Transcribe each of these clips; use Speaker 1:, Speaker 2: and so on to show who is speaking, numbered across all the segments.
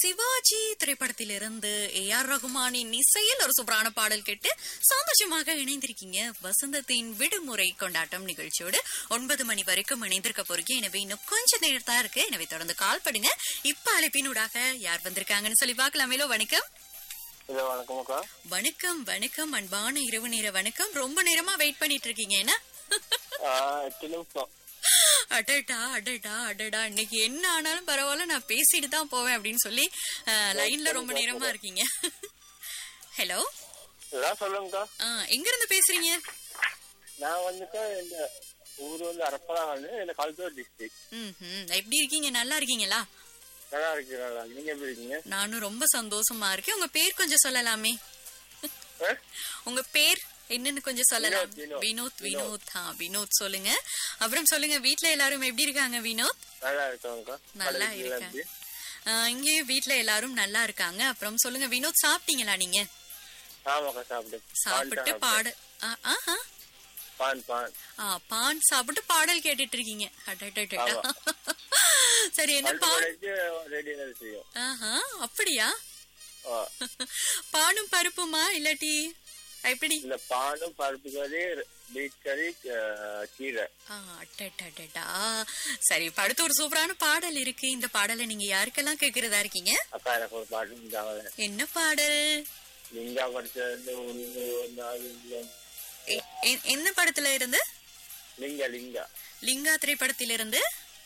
Speaker 1: சிவாஜி திரைப்படத்திலிருந்து A R ரகுமானின் இசையில் ஒரு சூப்பரான பாடல் கேட்டு சந்தோஷமாக இணைந்திருக்கீங்க வசந்தத்தின் விடுமுறை கொண்டாட்டம் நிகழ்ச்சியோடு ஒன்பது மணி வரைக்கும் இணைந்திருக்க போறீங்க எனவே இன்னும் கொஞ்ச நேரம் தான் இருக்கு எனவே தொடர்ந்து கால் பண்ணுங்க இப்ப அழைப்பினூடாக யார் வந்திருக்காங்கன்னு சொல்லி பார்க்கலாமேலோ வணக்கம்
Speaker 2: ஹலோ வணக்கம் அக்கா
Speaker 1: வணக்கம் வணக்கம் அன்பான இரவு நேர வணக்கம் ரொம்ப நேரமா வெயிட் பண்ணிட்டு இருக்கீங்க என்ன
Speaker 2: ஆ, எட்டு நிமிஷம்
Speaker 1: அடடா அடடா அடடா இன்னைக்கு என்ன ஆனாலும் பரவாயில்ல நான் பேசிட்டு தான் போவேன் அப்படின்னு சொல்லி அஹ், லைன்ல ரொம்ப நேரமா இருக்கீங்க ஹலோ
Speaker 2: இதான் சொல்லுங்கக்கா
Speaker 1: எங்க இருந்து பேசுறீங்க
Speaker 2: நான் வந்துக்கா இந்த ஊர் வந்து அரப்பலாம் வந்து இந்த கல்ச்சர் டிஸ்ட்ரிக்ட்
Speaker 1: ம்ஹும். எப்படி இருக்கீங்க நல்லா இருக்கீங்களா
Speaker 2: நல்லா இருக்கு நல்லா இருக்கு. நீங்க எப்படி இருக்கீங்க
Speaker 1: நானும் ரொம்ப சந்தோஷமா இருக்கேன் உங்க பேர் கொஞ்சம் சொல்லலாமே
Speaker 2: ஆ?
Speaker 1: உங்க பேர் என்னன்னு கொஞ்சம் சொல்லலாம்
Speaker 2: வினோத்,
Speaker 1: வினோத் வினோத் ஆ வினோத் சொல்லுங்க அப்புறம் சொல்லுங்க வீட்ல எல்லாரும் எப்படி இருக்காங்க வினோத்
Speaker 2: நல்லா இருக்காங்கக்கா
Speaker 1: நல்லா
Speaker 2: கடைசியில
Speaker 1: இருக்காங்க
Speaker 2: இருந்து.
Speaker 1: ஆஹ் இங்கே வீட்ல எல்லாரும் நல்லா இருக்காங்க அப்புறம் சொல்லுங்க வினோத் சாப்பிட்டீங்களா நீங்க
Speaker 2: ஆமாக்கா சாப்பிட்டு
Speaker 1: சாப்பிட்டு பாட ஆ, ஆஹா.
Speaker 2: பான் பான்
Speaker 1: ஆ, பான் சாப்பிட்டு பாடல் கேட்டுட்டு இருக்கீங்க அடடடடா. சரி என்ன
Speaker 2: பல்ட்டு
Speaker 1: பான்
Speaker 2: கடைக்கு ரெடி செய்யும்
Speaker 1: ஆஹா அப்படியா
Speaker 2: ஆ.
Speaker 1: பானும் பருப்புமா இல்லாட்டி எப்படி
Speaker 2: இந்த பானும் பருப்பு கறி பீட் கறி ஆ, கீரை
Speaker 1: ஆ, அடடடடா. சரி இப்ப அடுத்து ஒரு சூப்பரான பாடல் இருக்கு இந்த பாடலை நீங்க யாருக்கெல்லாம் கேக்குறதா இருக்கீங்க
Speaker 2: அக்கா எனக்கு ஒரு பாட்டு இருந்தாங்க
Speaker 1: என்ன பாடல்
Speaker 2: லிங்கா படிச்சது ஒன்று ஒரு நாள் இல்லம்.
Speaker 1: எ- எ- எந்த படத்துல இருந்து
Speaker 2: லிங்க லிங்கா
Speaker 1: லிங்கா திரைப்படத்திலிருந்து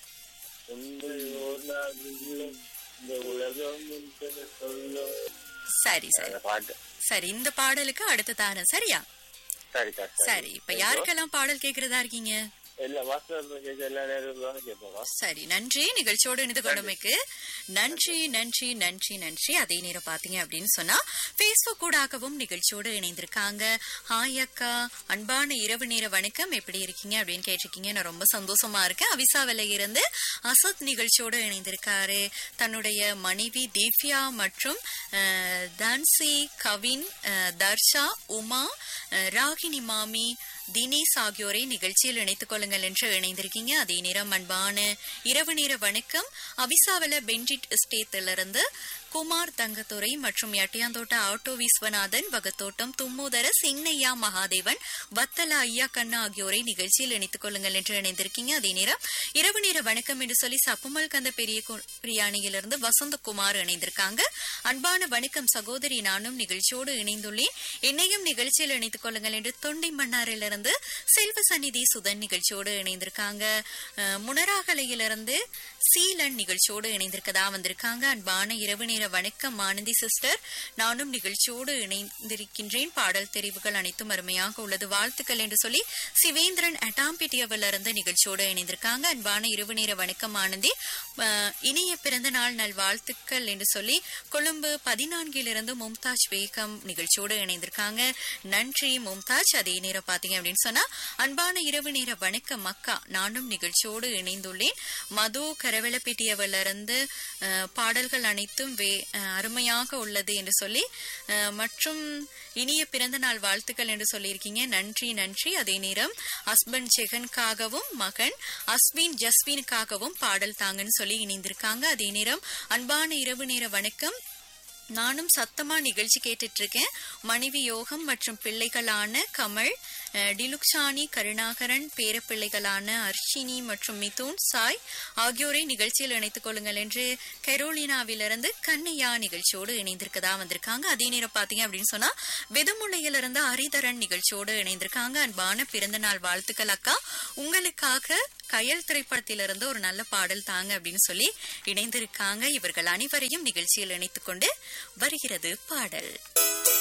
Speaker 2: ஒன்று ஒரு நாள் இல்லம். இந்த உலகம் என்று சொல்லும்
Speaker 1: சரி சரி
Speaker 2: அந்த பாட்டு
Speaker 1: சரி இந்த பாடலுக்கு அடுத்த தாரம் சரியா
Speaker 2: சரிக்கா
Speaker 1: சரி இப்ப யாருக்கெல்லாம் பாடல் கேக்குறதா இருக்கீங்க
Speaker 2: இல்ல வாசல் கேட்க எல்லா நேரம் கேட்போம்
Speaker 1: சரி நன்றி நிகழ்ச்சியோடு இணைந்து கொண்டமைக்கு நன்றி நன்றி நன்றி நன்றி அதே நேரம் பாத்தீங்க அப்படின்னு சொன்னா பேஸ்புக் கூடாகவும் நிகழ்ச்சியோடு இணைந்திருக்காங்க ஹாய் அக்கா அன்பான இரவு நேர வணக்கம் எப்படி இருக்கீங்க அப்படின்னு கேட்டிருக்கீங்க நான் ரொம்ப சந்தோஷமா இருக்கேன் அவிசாவில இருந்து அசத் நிகழ்ச்சியோடு இணைந்திருக்காரு தன்னுடைய மனைவி திவ்யா மற்றும் அஹ், தான்சி கவின் அஹ், தர்ஷா உமா அஹ், ராகினி மாமி தினேஷ் ஆகியோரை நிகழ்ச்சியில் இணைத்துக் கொள்ளுங்கள் என்று இணைந்திருக்கீங்க அதே நேரம் அன்பான இரவு நேர வணக்கம் அவிசாவல பென்ஜிட் எஸ்டேட்டிலிருந்து குமார் தங்கத்துறை மற்றும் எட்டியாந்தோட்ட ஆட்டோ விஸ்வநாதன் வகத்தோட்டம் தும்மூதர சிங்னையா மகாதேவன் வத்தல ஐயா கண்ணா ஆகியோரை நிகழ்ச்சியில் இணைத்துக் கொள்ளுங்கள் என்று இணைந்திருக்கீங்க அதே நேரம் இரவு நேர வணக்கம் என்று சொல்லி சப்புமல் கந்த பெரிய கு- பிரியாணியிலிருந்து வசந்தகுமார் இணைந்திருக்காங்க அன்பான வணக்கம் சகோதரி நானும் நிகழ்ச்சியோடு இணைந்துள்ளேன் என்னையும் நிகழ்ச்சியில் இணைத்துக் கொள்ளுங்கள் என்று தொண்டை மன்னாரிலிருந்து செல்வ சந்நிதி சுதன் நிகழ்ச்சியோடு இணைந்திருக்காங்க அஹ், முனராகலையிலிருந்து சீலன் நிகழ்ச்சியோடு இணைந்திருக்கதா வந்திருக்காங்க அன்பான இரவு நேர வணக்கம் ஆனந்தி சிஸ்டர் நானும் நிகழ்ச்சியோடு இணைந்திருக்கின்றேன் பாடல் தெரிவுகள் அனைத்தும் அருமையாக உள்ளது வாழ்த்துக்கள் என்று சொல்லி சிவேந்திரன் அட்டாம்பிட்டியவிலிருந்து நிகழ்ச்சியோடு இணைந்திருக்காங்க அன்பான இரவு நேர வணக்கம் ஆனந்தி அஹ், இனிய பிறந்த நாள் நல் வாழ்த்துக்கள் என்று சொல்லி கொழும்பு பதினான்கிலிருந்து மும்தாஜ் பேகம் நிகழ்ச்சியோடு இணைந்திருக்காங்க நன்றி மும்தாஜ் அதே நேரம் பாத்தீங்க அப்படின்னு சொன்னா அன்பான இரவு நேர வணக்கம் அக்கா நானும் நிகழ்ச்சியோடு இணைந்துள்ளேன் மது கரவெளப்பேட்டியவிலிருந்து அஹ், பாடல்கள் அனைத்தும் வே அஹ், அருமையாக உள்ளது என்று சொல்லி அஹ், மற்றும் இனிய பிறந்த நாள் வாழ்த்துக்கள் என்று சொல்லியிருக்கீங்க நன்றி நன்றி அதே நேரம் ஹஸ்பண்ட் ஜெகனுக்காகவும் மகன் அஸ்வின் ஜஸ்வினுக்காகவும் பாடல் தாங்கன்னு சொல்லி இணைந்திருக்காங்க அதே நேரம் அன்பான இரவு நேர வணக்கம் நானும் சத்தமா நிகழ்ச்சி கேட்டுட்டு இருக்கேன் மனைவி யோகம் மற்றும் பிள்ளைகளான கமல் அஹ், டிலுக்ஷானி கருணாகரன் பேரப்பிள்ளைகளான அர்ஷினி மற்றும் மிதுன் சாய் ஆகியோரை நிகழ்ச்சியில் இணைத்துக் கொள்ளுங்கள் என்று கெரோலினாவிலிருந்து கண்ணையா நிகழ்ச்சியோடு இணைந்திருக்கதா வந்திருக்காங்க அதே நேரம் பாத்தீங்க அப்படின்னு சொன்னா வெதுமுளையிலிருந்து ஹரிதரன் நிகழ்ச்சியோடு இணைந்திருக்காங்க அன்பான பிறந்த நாள் வாழ்த்துக்கள் அக்கா உங்களுக்காக கயல் திரைப்படத்திலிருந்து ஒரு நல்ல பாடல் தாங்க அப்படின்னு சொல்லி இணைந்திருக்காங்க இவர்கள் அனைவரையும் நிகழ்ச்சியில் இணைத்துக் கொண்டு வருகிறது பாடல்